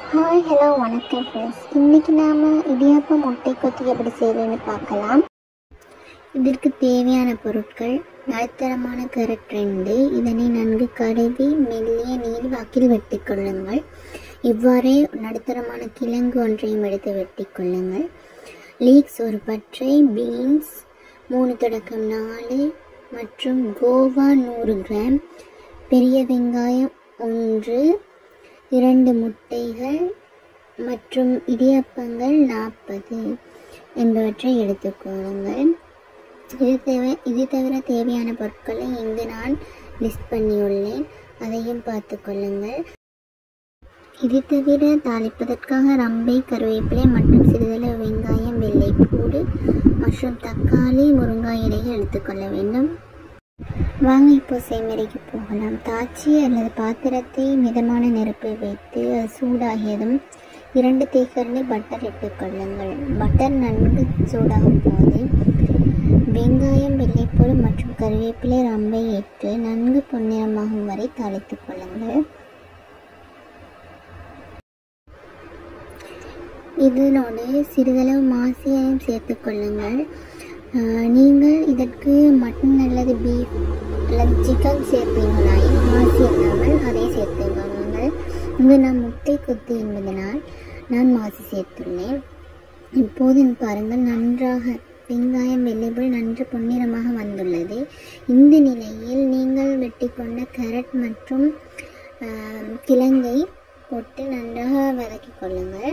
hi hello வணக்கம் friends இன்றைக்கி நாம் இடியாப்பம் முட்டை கொத்தி எப்படி செய்வேன்னு பார்க்கலாம் இதற்கு தேவையான பொருட்கள் நடுத்தரமான கேரட் ரெண்டு இதனை நன்கு கழுவி மெல்லிய நீள்வாக்கில் வெட்டி கொள்ளுங்கள் இவ்வாறே நடுத்தரமான கிழங்கு ஒன்றையும் எடுத்து வெட்டி கொள்ளுங்கள் லீக்ஸ் ஒரு பற்றை பீன்ஸ் மூணு தொடக்கம் நாலு மற்றும் கோவா நூறு கிராம் பெரிய வெங்காயம் ஒன்று இரண்டு முட்டைகள் மற்றும் இடியப்பங்கள் நாற்பது என்பவற்றை எடுத்துக்கொள்ளுங்கள் இது தேவை இது தவிர தேவையான பொருட்களை இங்கு நான் லிஸ்ட் பண்ணியுள்ளேன் அதையும் பார்த்து கொள்ளுங்கள் இது தவிர தாளிப்பதற்காக ரம்பை கருவேப்பிலை மற்றும் சிறிதளவு வெங்காயம் வெள்ளைப்பூடு மற்றும் தக்காளி முருங்காய் இலையை எடுத்துக்கொள்ள வேண்டும் வாங்க இப்போ செய்முறைக்கு போகலாம் தாச்சி அல்லது பாத்திரத்தை மிதமான நெருப்பில் வைத்து அது சூடாகியதும் இரண்டு தேக்கரண்டி பட்டர் இட்டுக்கொள்ளுங்கள் பட்டர் நன்கு சூடாகும் போது வெங்காயம் வெள்ளைப்பூடு மற்றும் கருவேப்பிலை ரம்பை இட்டு நன்கு பொன்னிறமாகும் வரை தாளித்துக் கொள்ளுங்கள் இதனோடு சிறிதளவு மாசியையும் சேர்த்துக் கொள்ளுங்கள் ஆஹ் நீங்கள் இதற்கு மட்டன் அல்லது பீஃப் அல்லது சிக்கன் சேர்ப்பீங்களாய் மாசி இல்லாமல் அதை சேர்த்து கொள்ளுங்கள் இங்கு நான் முட்டை கொத்து என்பதனால் நான் மாசி சேர்த்துள்ளேன் இப்போது பாருங்கள் நன்றாக வெங்காயம் வெள்ளைப்பூடு நன்று பொன்னிறமாக வந்துள்ளது இந்த நிலையில் நீங்கள் வெட்டி கொண்ட கேரட் மற்றும் ஆஹ், கிழங்கை போட்டு நன்றாக வதக்கிக் கொள்ளுங்கள்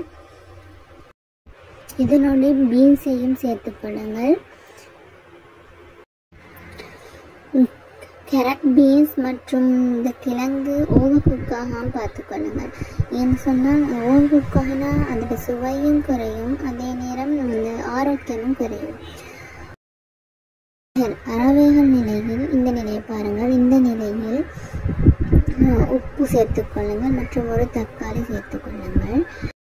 இதனோடு பீன்ஸையும் சேர்த்துக் கொள்ளுங்கள் கேரட் பீன்ஸ் மற்றும் இந்த கிழங்கு ஓவர் குக்காக பார்த்துக்கொள்ளுங்கள் ஏன்னு சொன்னால் ஓவர் குக்காகனா அதோட சுவையும் குறையும் அதே நேரம் அந்த ஆரோக்கியமும் குறையும் அறவேகல் நிலையில் இந்த நிலையை பாருங்கள் இந்த நிலையில் அஹ், உப்பு சேர்த்துக்கொள்ளுங்கள் மற்றும் ஒரு தக்காளி சேர்த்துக்கொள்ளுங்கள்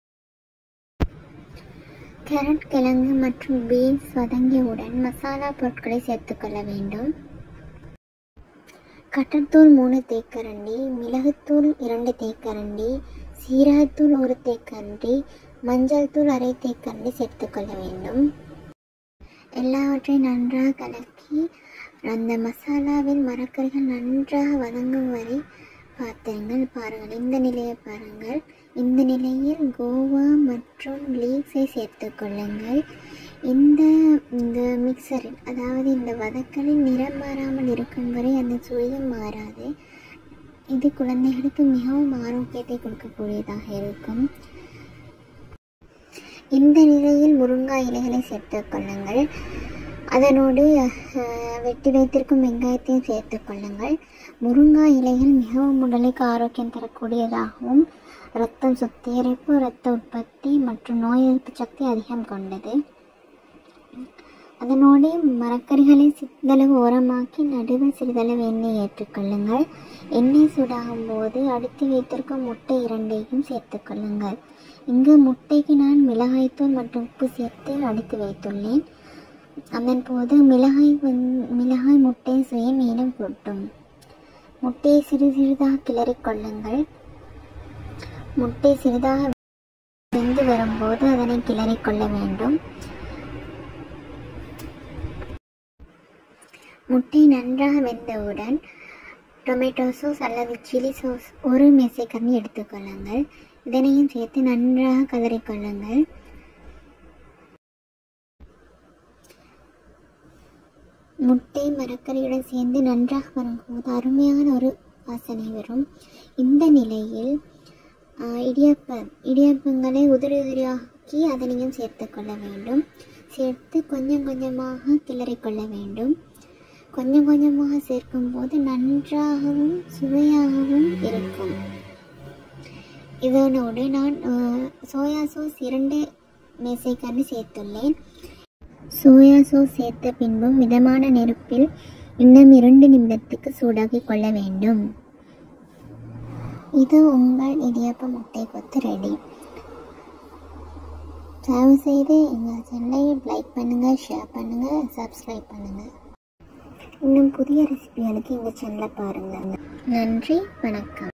கேரட் கிழங்கு மற்றும் பீன்ஸ் வதங்கியவுடன் மசாலா பொருட்களை சேர்த்துக்கொள்ள வேண்டும் கட்டத்தூள் மூணு தேக்கரண்டி மிளகுத்தூள் இரண்டு தேக்கரண்டி சீரகத்தூள் ஒரு தேக்கரண்டி மஞ்சள் தூள் அரை தேக்கரண்டி சேர்த்துக்கொள்ள வேண்டும் எல்லாவற்றையும் நன்றாக கலக்கி அந்த மசாலாவில் மரக்கறிகள் நன்றாக வதங்கும் வரை பார்த்துங்கள் பாருங்கள் இந்த நிலையை பாருங்கள் இந்த நிலையில் கோவா மற்றும் லீக்ஸை சேர்த்துக் கொள்ளுங்கள் இந்த இந்த மிக்சரில் அதாவது இந்த வதக்கலில் நிறம் மாறாமல் இருக்கும் வரை அந்த சுவையும் மாறாது இது குழந்தைகளுக்கு மிகவும் ஆரோக்கியத்தை கொடுக்கக்கூடியதாக இருக்கும் இந்த நிலையில் முருங்காய் இலைகளை சேர்த்துக் கொள்ளுங்கள் அதனோடு அஹ், வெட்டி வைத்திருக்கும் வெங்காயத்தையும் சேர்த்துக் கொள்ளுங்கள் முருங்காய் இலைகள் மிகவும் உடலுக்கு ஆரோக்கியம் தரக்கூடியதாகவும் இரத்தம் சுத்திகரிப்பு இரத்த உற்பத்தி மற்றும் நோய் எதிர்ப்பு சக்தி அதிகம் கொண்டது அதனோடு மரக்கறிகளை சிறிதளவு ஓரமாக்கி நடுவில் சிறிதளவு எண்ணெய் ஏற்றுக்கொள்ளுங்கள் எண்ணெய் சூடாகும் போது அடித்து வைத்திருக்கும் முட்டை இரண்டையும் சேர்த்துக்கொள்ளுங்கள் இங்கு முட்டைக்கு நான் மிளகாய்த்தூள் மற்றும் உப்பு சேர்த்து அடித்து வைத்துள்ளேன் அதன் போது மிளகாய் வந் மிளகாய் முட்டை சுவை மேலும் கூட்டும் முட்டையை சிறு சிறிதாக கிளறிக் கொள்ளுங்கள் முட்டை சிறிதாக வெந்து வரும்போது அதனை கிளறிக் கொள்ள வேண்டும் முட்டை நன்றாக வெந்தவுடன் டொமேட்டோ சாஸ் அல்லது சில்லி சாஸ் ஒரு மேசைக்கரண்டி எடுத்துக்கொள்ளுங்கள் இதனையும் சேர்த்து நன்றாக கலரிக்கொள்ளுங்கள் முட்டை மரக்கறியுடன் சேர்ந்து நன்றாக வரும்போது அருமையான ஒரு வாசனை வரும் இந்த நிலையில் ஆஹ், இடியாப்ப இடியாப்பங்களை உதிரி உதிரியாக்கி அதனையும் சேர்த்துக்கொள்ள வேண்டும் சேர்த்து கொஞ்சம் கொஞ்சமாக கிளறிக்கொள்ள வேண்டும் கொஞ்சம் கொஞ்சமாக சேர்க்கும்போது நன்றாகவும் சுவையாகவும் இருக்கும் இதனோடு நான் ஆஹ், சோயா சாஸ் இரண்டு மேசைக்கரண்டி சேர்த்துள்ளேன் சோயா சாஸ் சேர்த்த பின்பும் மிதமான நெருப்பில் இன்னும் இரண்டு நிமிடத்துக்கு சூடாக்கி கொள்ள வேண்டும் இது உங்கள் இடியாப்ப முட்டை கொத்து ரெடி தயவு செய்து எங்கள் சேனலை லைக் பண்ணுங்கள் ஷேர் பண்ணுங்கள் சப்ஸ்கிரைப் பண்ணுங்கள் இன்னும் புதிய ரெசிபிகளுக்கு எங்கள் சேனலை பாருங்கள் நன்றி வணக்கம்